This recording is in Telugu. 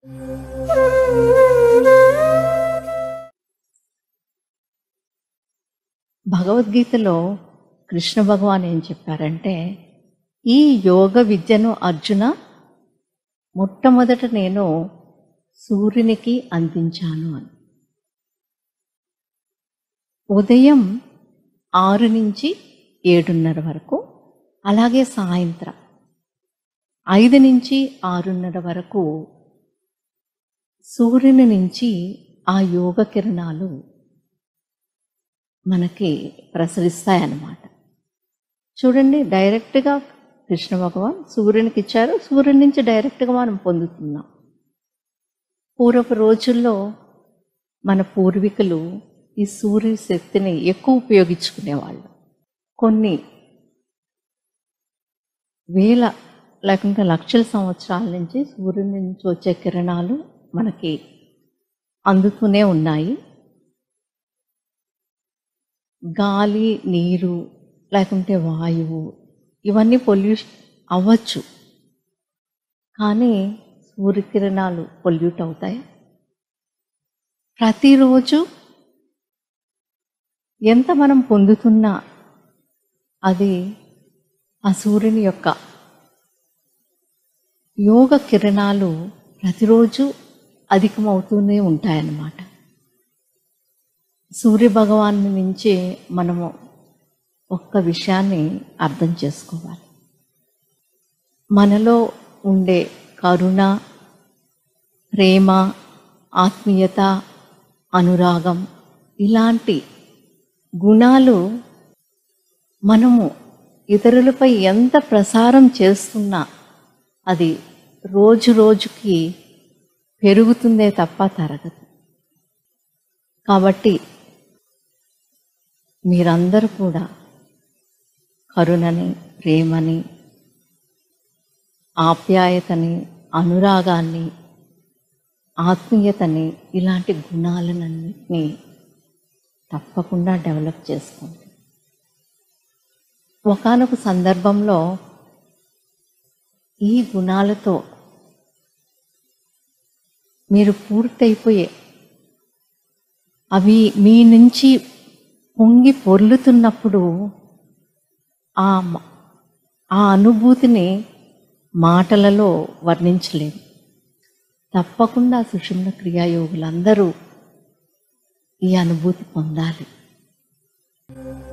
భగవద్గీతలో కృష్ణ భగవాన్ ఏం చెప్పారంటే ఈ యోగ విద్యను అర్జున మొట్టమొదట నేను సూర్యునికి అందించాను అని ఉదయం ఆరు నుంచి ఏడున్నర వరకు అలాగే సాయంత్రం ఐదు నుంచి ఆరున్నర వరకు సూర్యుని నుంచి ఆ యోగ కిరణాలు మనకి ప్రసరిస్తాయన్నమాట చూడండి డైరెక్ట్గా కృష్ణ భగవాన్ సూర్యునికి ఇచ్చారు సూర్యుని నుంచి డైరెక్ట్గా మనం పొందుతున్నాం పూర్వపు రోజుల్లో మన పూర్వీకులు ఈ సూర్య శక్తిని ఎక్కువ ఉపయోగించుకునేవాళ్ళు కొన్ని వేల లేకుంటే లక్షల సంవత్సరాల నుంచి సూర్యుని నుంచి వచ్చే కిరణాలు మనకి అందుతూనే ఉన్నాయి గాలి నీరు లేకుంటే వాయువు ఇవన్నీ పొల్యూషన్ అవ్వచ్చు కానీ సూర్యకిరణాలు పొల్యూట్ అవుతాయా ప్రతిరోజు ఎంత మనం పొందుతున్నా అది ఆ సూర్యుని యొక్క యోగ కిరణాలు ప్రతిరోజు అధికమవుతూనే ఉంటాయన్నమాట సూర్య భగవాను నుంచి మనము ఒక్క విషయాన్ని అర్థం చేసుకోవాలి మనలో ఉండే కరుణ ప్రేమ ఆత్మీయత అనురాగం ఇలాంటి గుణాలు మనము ఇతరులపై ఎంత ప్రసారం చేస్తున్నా అది రోజు రోజుకి పెరుగుతుందే తప్ప తరగదు కాబట్టి మీరందరూ కూడా కరుణని ప్రేమని ఆప్యాయతని అనురాగాన్ని ఆత్మీయతని ఇలాంటి గుణాలన్నింటినీ తప్పకుండా డెవలప్ చేసుకోండి ఒకనొక సందర్భంలో ఈ గుణాలతో మీరు పూర్తయిపోయే అవి మీ నుంచి పొంగి పొర్లుతున్నప్పుడు ఆ మ- ఆ అనుభూతిని మాటలలో వర్ణించలేము తప్పకుండా సుషుమ్న క్రియాయోగులందరూ ఈ అనుభూతి పొందాలి